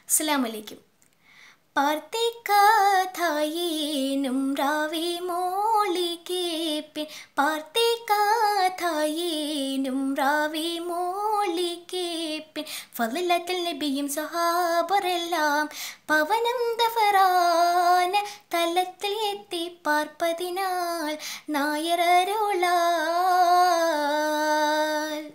അസ്സലാമലൈക്കും പാർത്തേക്കാഥായേനും റാവി മോളിക്കേപ്പിൻ പാർത്തേക്കാഥായേനും റാവി മോളിക്കേപ്പിൻ ഫضലത്തിൽ നബിയും സഹാബറെല്ലാം പവനം ദഫറാന തലത്തിൽ എത്തി പാർപ്പതിനാൽ നായരരുളാൽ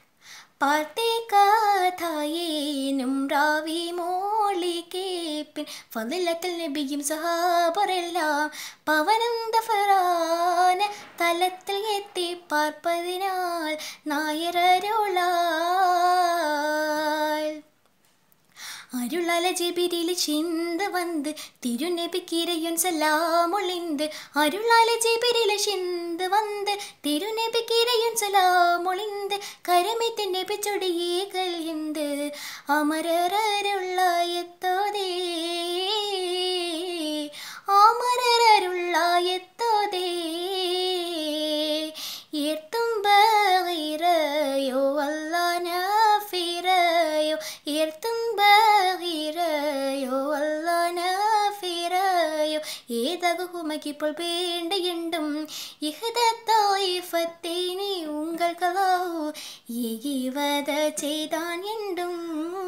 പാർത്തേക്കാഥായേനും റാവി മോളിക്കേപ്പിൻ ഫضലത്തിൽ നബിയും സഹാബറെല്ലാം പവനം ദഫറാന തലത്തിൽ എത്തി പാർപ്പതിനാൽ നായരരുളാൽ அருளால ஜெபிரில சிந்து வந்து திருநெபிக்கிரையும் சலாமொழிந்து அருளால ஜெபிரில சிந்து வந்து திருநெபிக்கிரையும் சலாமொழிந்து கரமித்து நெபிச்சொடியே கல்யுந்து അമരരരുള്ളായെത്തോതേ അമരരരുള്ളായെത്തോതേ ഏർത്തുമ്പോ അല്ലാനഫിറയോ ഏർത്തുമ്പോ അല്ലാനഫിറയോ ഏതകുമകിപ്പോൾ വേണ്ടയുണ്ടും ഇഹദത്തായിഫത്തെ നീ ഉங்கள் கலாவு ஏகிவத செய்தான் என்றும்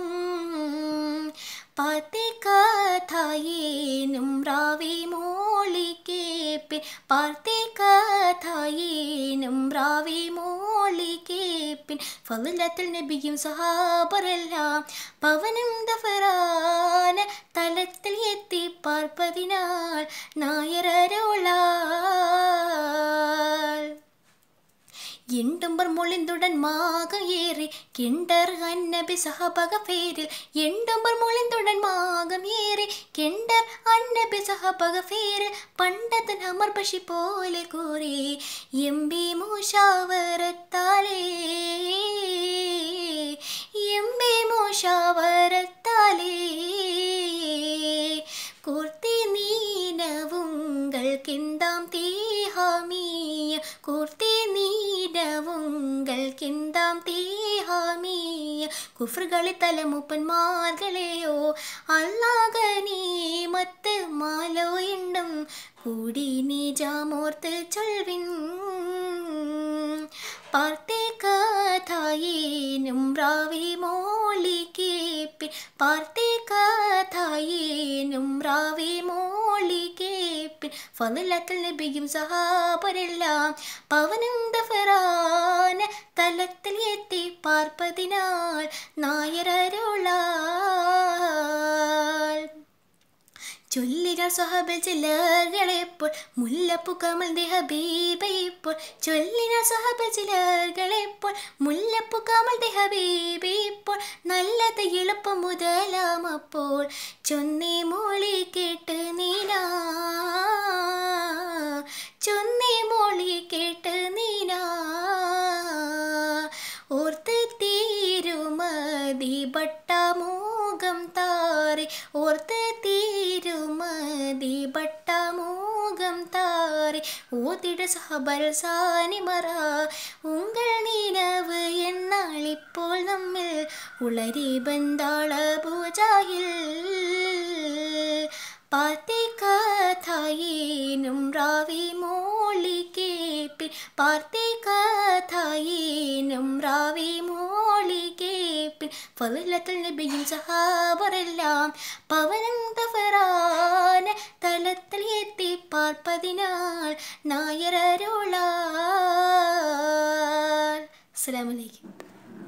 பார்த்தே காத்தாயேனும் ராவி மோளி கேப்பின் பார்த்தே காத்தாயேனுം റാവി മോളി കേപ്പിൻ ഫضലത്തിൽ നബിയും സഹാബറെല്ലാം പവനം ദഫറാന തലത്തിൽ എത്തി പാർപ്പതിനാൽ നായരരോളാൽ എണ്ടുമ്പർ മൊളിന്തുടൻ മാകം ഏറി കെണ്ടർ അന്നബി സഹപക പേരിൽ എണ്ടുമ്പർ മൊളിന്തുടൻ മാകം ഏറി കെണ്ടർ അന്നബി സഹപക പേരിൽ പണ്ടതൻ അമർ പശി പോലെ കൂറി എംബി മൂഷാവരത്താലേ എംബി മൂഷാവരത്താലേ കൂർത്തി നീനവുങ്ങൾക്കെന്താം തീഹാമീയ കൂർത്തി നീനവുങ്ങൾക്കെന്താം തീഹാമീയ കുഫറുകളെ തലമുപ്പന്മാർകളെയോ അല്ലാകനീമത്ത് മാലോ എണ്ണും കൂടി നീ ജാമോർത്ത് ചൊൽവിൻ പാർത്തേക്കാഥായേനും റാവി മോളി കേപ്പിൻ പാർത്തേക്കാഥായേനും റാവി മോളി കേപ്പിൻ ഫضലത്തിൽ നബിയും സഹാബരെല്ലാം പവനം ദഫറാന തലത്തിൽ എത്തി പാർപ്പതിനാൽ നായരരുളാൽ ചൊല്ലികൾ സ്വഹബിൽ ചിലകളെപ്പോൾ മുല്ലപ്പു കമൽ ഹബീബിപ്പോൾ ചൊല്ലിന സ്വഹബിൽ ചിലകളെപ്പോൾ മുല്ലപ്പു കമൽ ഹബീബിപ്പോൾ നല്ലത് എളുപ്പം മുതലാമപ്പോൾ ചൊന്നേ മോളി കേട്ട് നീനാ ചൊന്നേ മോളി കേട്ട് നീനാ ഓർത്ത് തീരുമതി ബട്ടമൂകം താറി ഓർത്ത് തീരുമതി ബട്ടമൂകം താറി ഓതിട സഹബൽ സാനിമറ ഉങ്കൾ നീനവ് എന്നാളിപ്പോൾ നമ്മിൽ ഉളരി ബന്ധാള പൂജായിൽ പാർത്തേക്കാഥായേനും റാവി മോളി കേപ്പിൻ പാർത്തേക്കാഥായേനും റാവി മോളി കേപ്പിൻ ഫضലത്തിൽ നബിയും സഹാബറെല്ലാം പവനം ദഫറാന തലത്തിൽ എത്തി പാർപ്പതിനാൽ നായരരുളാൽ അസ്സലാമലൈക്കും